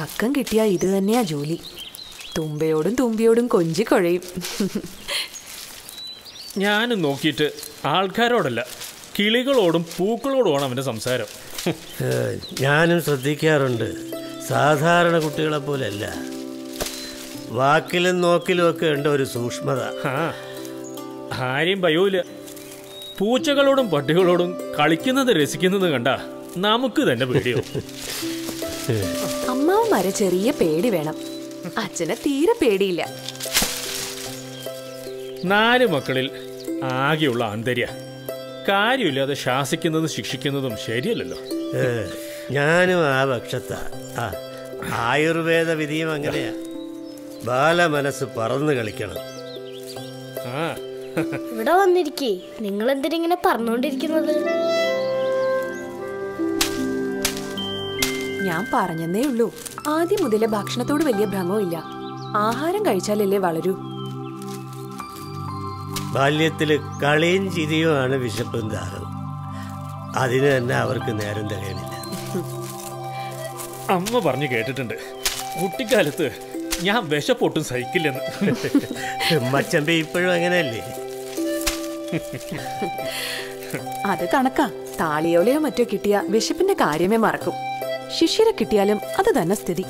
തക്കം കിട്ടിയാ ഇത് തന്നെയാ ജോലി തുമ്പയോടും തുമ്പിയോടും കൊഞ്ചി കുഴയും ഞാനും നോക്കിയിട്ട് ആൾക്കാരോടല്ല കിളികളോടും പൂക്കളോടുമാണ് അവൻ്റെ സംസാരം ഏ, ഞാനും ശ്രദ്ധിക്കാറുണ്ട് സാധാരണ കുട്ടികളെ പോലെയല്ല വാക്കിലും നോക്കിലും ഒക്കെ ഉണ്ട് ഒരു സൂക്ഷ്മത ആ ആരെയും ഭയവുമില്ല പൂച്ചകളോടും പട്ടികളോടും കളിക്കുന്നത് രസിക്കുന്നത് കണ്ട നമുക്ക് തന്നെ പേടിയോ അമ്മാവന്മാരെ ചെറിയ പേടി വേണം അച്ഛനെ തീരെ പേടിയില്ല നാല് മക്കളിൽ ആകെയുള്ള ആന്തര്യ കാര്യമില്ലാതെ ശാസിക്കുന്നതും ശിക്ഷിക്കുന്നതും ശരിയല്ലല്ലോ ഏ, ഞാനും ആ പക്ഷത്താ ആ ആയുർവേദ വിധിയും അങ്ങനെയാ ബാലമനസ്സ് പറന്ന് കളിക്കണം ആ ഇവിടെ വന്നിരിക്കേ നിങ്ങൾ എന്തിനിങ്ങനെ പറഞ്ഞുകൊണ്ടിരിക്കുന്നത് ഞാൻ പറഞ്ഞെന്നേ ഉള്ളൂ ആദ്യം മുതലേ ഭക്ഷണത്തോട് വലിയ ഭ്രമമില്ല ആഹാരം കഴിച്ചാലല്ലേ വളരൂ ബാല്യത്തില് കളിയും ചിരിയുമാണ് വിശപ്പും ദാഹവും അതിന് തന്നെ അവർക്ക് നേരം തികയണില്ല അമ്മ പറഞ്ഞു കേട്ടിട്ടുണ്ട് കുട്ടിക്കാലത്ത് ഞാൻ വിശപ്പൊട്ടും സഹിക്കില്ലെന്ന് മച്ചമ്പി ഇപ്പോഴും അങ്ങനെയല്ലേ അത് കണക്കാ താളിയോലയോ മറ്റോ കിട്ടിയ വിശപ്പിന്റെ കാര്യമേ മറക്കും ശിഷ്യരെ കിട്ടിയാലും അത് തന്നെ സ്ഥിതി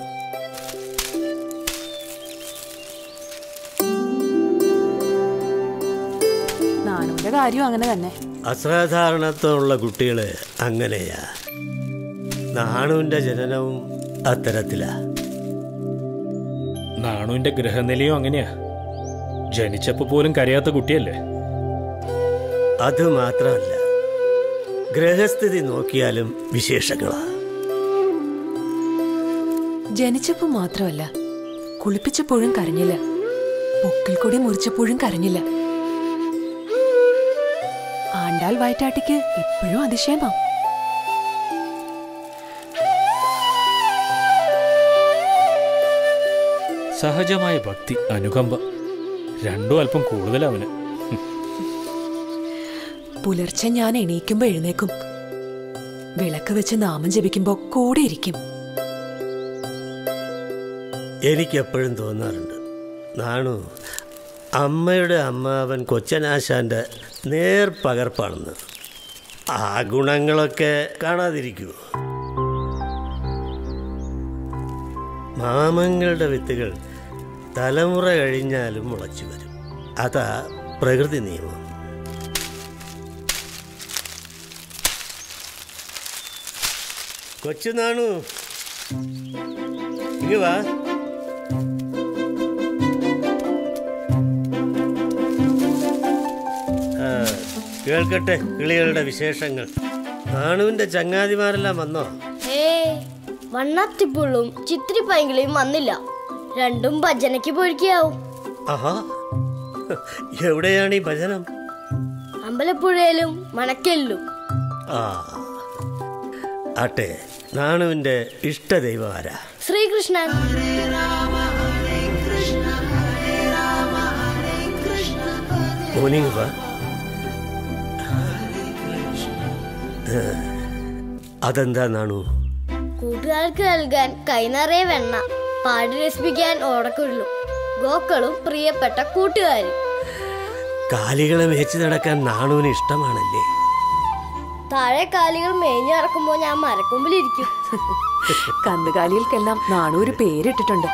നാണുവിന്റെ കാര്യം അങ്ങനെ തന്നെ അസാധാരണത്വമുള്ള കുട്ടികള് അങ്ങനെയാ നാണുവിന്റെ ജനനവും അത്തരത്തിലാ നാണുവിന്റെ ഗ്രഹനിലയും അങ്ങനെയാ ജനിച്ചപ്പോ പോലും കരയാത്ത കുട്ടിയല്ലേ അത് മാത്രമല്ല ഗ്രഹസ്ഥിതി നോക്കിയാലും വിശേഷങ്ങളാ ജനിച്ചപ്പോ മാത്രമല്ല കുളിപ്പിച്ചപ്പോഴും കരഞ്ഞില്ല പൊക്കിൽ കൂടി മുറിച്ചപ്പോഴും കരഞ്ഞില്ല ആണ്ടാൾ വയറ്റാട്ടിക്ക് ഇപ്പോഴും അതിശയമാ സഹജമായ ഭക്തി അനുകമ്പ രണ്ടും അല്പം കൂടുതലവന് പുലർച്ചെ ഞാൻ എണീക്കുമ്പോ എഴുന്നേക്കും വിളക്ക് വെച്ച് നാമം ജപിക്കുമ്പോ കൂടെ ഇരിക്കും എനിക്കെപ്പോഴും തോന്നാറുണ്ട് നാണു അമ്മയുടെ അമ്മാവൻ കൊച്ചനാശാന്റെ നേർ പകർപ്പാണെന്ന് ആ ഗുണങ്ങളൊക്കെ കാണാതിരിക്കുമോ മാമങ്ങളുടെ വിത്തുകൾ തലമുറ കഴിഞ്ഞാലും മുളച്ചു വരും അതാ പ്രകൃതി നിയമം കൊച്ചു നാണു ഇങ്ങ് വാ ആ, കേൾക്കട്ടെ കിളികളുടെ വിശേഷങ്ങൾ നാണുവിന്റെ ചങ്ങാതിമാരെല്ലാം വന്നോ ഏ വണ്ണാത്തിപ്പുള്ളും ചിത്തിരി പൈങ്കിളിയും വന്നില്ല രണ്ടും ഭജനയ്ക്ക് പോയിരിക്കാവും ആഹാ എവിടെയാണ് ഈ ഭജനം അമ്പലപ്പുഴയിലും മണക്കലിലും ആ ആട്ടെ നാണുവിന്റെ ഇഷ്ടദൈവം ആരാ ശ്രീകൃഷ്ണൻ മോർണിംഗ് വാ ഏ, അതെന്താ നാണു കൂട്ടുകാർക്ക് നൽകാൻ കൈനിറയെ വെണ്ണ പാടി രസിപ്പിക്കാൻ ഓടക്കുഴലും ഗോക്കളും പ്രിയപ്പെട്ട കൂട്ടുകാരും കാലികളെ മേച്ച് നടക്കാൻ നാണുവിന് ഇഷ്ടമാണല്ലേ താഴെ കാലികൾ മേഞ്ഞു നടക്കുമ്പോൾ ഞാൻ മരക്കൊമ്പിലിരിക്കും കന്നുകാലികൾക്കെല്ലാം നാണു ഒരു പേരിട്ടിട്ടുണ്ട്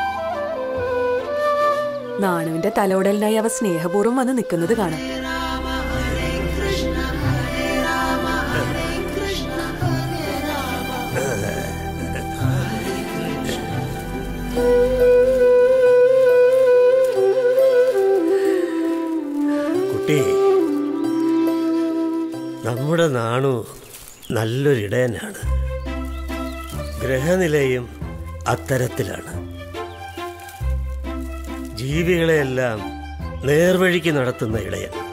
നാണുവിന്റെ തലോടലിനായി അവ സ്നേഹപൂർവ്വം വന്ന് നിൽക്കുന്നത് കാണാം കുട്ടി നമ്മുടെ നാണു നല്ലൊരിടയനാണ് ഗ്രഹനിലയും അത്തരത്തിലാണ് ജീവികളെയെല്ലാം നേർവഴിക്ക് നടത്തുന്ന ഇടയൻ